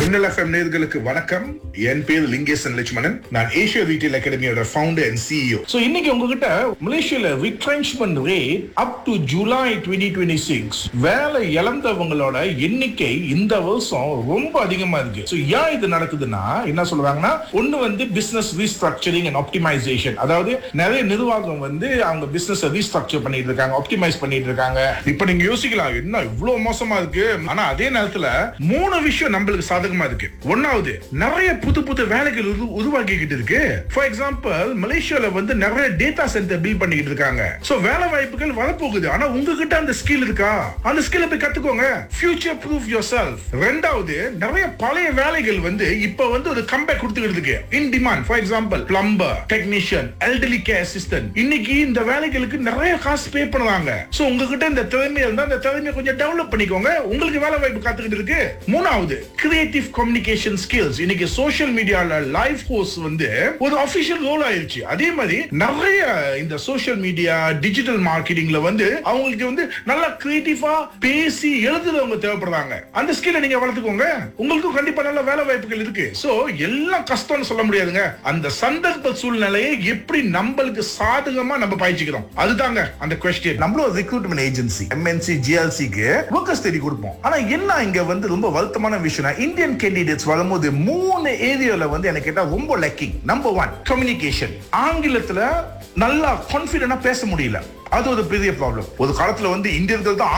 மின்னல் எஃப்எம் நேர்களுக்கு வணக்கம் என் பேர் லிங்கேசன் லட்சுமணன் நான் ஏஷியா ரீட்டைல் அகாடமியோட ஃபவுண்டர் அண்ட் சிஇஓ சோ இன்னைக்கு உங்ககிட்ட மலேசியால retrenchment rate up to July 2026 வேலை இழந்தவங்களோட எண்ணிக்கை இந்த வருஷம் ரொம்ப அதிகமா இருக்கு சோ ஏன் இது நடக்குதுன்னா என்ன சொல்றாங்கன்னா ஒண்ணு வந்து பிசினஸ் ரீஸ்ட்ரக்சரிங் அண்ட் ஆப்டிமைசேஷன் அதாவது நிறைய நிர்வாகம் வந்து அவங்க பிசினஸ் ரீஸ்ட்ரக்சர் பண்ணிட்டு இருக்காங்க ஆப்டிமைஸ் பண்ணிட்டு இருக்காங்க இப்ப நீங்க யோசிக்கலாம் என்ன இவ்வளவு மோசமா இருக்கு ஆனா அதே நேரத்துல மூணு விஷயம் நம்மளுக்கு சாதகமா இருக்கு ஒன்னாவது நிறைய புது புது வேலைகள் உரு- உருவாக்கிக்கிட்டு இருக்கு ஃபார் எக்ஸாம்பிள் மலேசியால வந்து நிறைய டேட்டா சென்டர் பில்ட் பண்ணிக்கிட்டு இருக்காங்க சோ வேலை வாய்ப்புகள் வரப்போகுது ஆனா உங்ககிட்ட அந்த ஸ்கில் இருக்கா அந்த ஸ்கில்ல போய் கத்துக்கோங்க ஃபியூச்சர் ப்ரூஃப் யோர் செல்ஃப் ரெண்டாவது நிறைய பழைய வேலைகள் வந்து இப்ப வந்து ஒரு கம்பேக் கொடுத்துக்கிட்டு இருக்கு in demand for example plumber technician elderly care assistant இன்னைக்கு இந்த வேலைகளுக்கு நிறைய காசு பே பண்ணுவாங்க சோ உங்ககிட்ட இந்த திறமை இருந்தா அந்த திறமையை கொஞ்சம் டெவலப் பண்ணிக்கோங்க உங்களுக்கு வேலை வாய்ப்பு காத்துக்கிட்டு இருக்கு மூணாவது கிரியேட்டிவ் கம்யூனிகேஷன் ஸ்கில்ஸ் இன்னைக்கு சோஷியல் மீடியால லைவ் கோர்ஸ் வந்து ஒரு அபிஷியல் ரோல் ஆயிருச்சு அதே மாதிரி நிறைய இந்த சோஷியல் மீடியா டிஜிட்டல் மார்க்கெட்டிங்ல வந்து அவங்களுக்கு வந்து நல்லா கிரியேட்டிவா பேசி எழுதுறவங்க தேவைப்படுறாங்க அந்த ஸ்கில்ல நீங்க வளர்த்துக்கோங்க உங்களுக்கும் கண்டிப்பா நல்ல வேலை வாய்ப்புகள் இருக்கு சோ எல்லாம் கஷ்டம்னு சொல்ல முடியாதுங்க அந்த சந்தர்ப்ப சூழ்நிலையை எப்படி நம்மளுக்கு சாதகமா நம்ம பாய்ச்சிக்கிறோம் அதுதாங்க அந்த கொஸ்டின் நம்மளும் ரெக்ரூட்மெண்ட் ஏஜென்சி எம்என்சி ஜிஎல்சிக்கு ஒர்க்கர்ஸ் தேடி கொடுப்போம் ஆனா என்ன இங்க வந்து ரொம்ப வருத்தமான விஷயம்னா இந்தியன் கேண்டிடேட்ஸ் வரும்போது மூணு ஏரியால வந்து எனக்கு கேட்டா ரொம்ப லக்கிங் நம்பர் ஒன் கம்யூனிகேஷன் ஆங்கிலத்துல நல்லா கான்பிடண்டா பேச முடியல அது ஒரு பெரிய ப்ராப்ளம் ஒரு காலத்துல வந்து இந்தியர்கள் தான்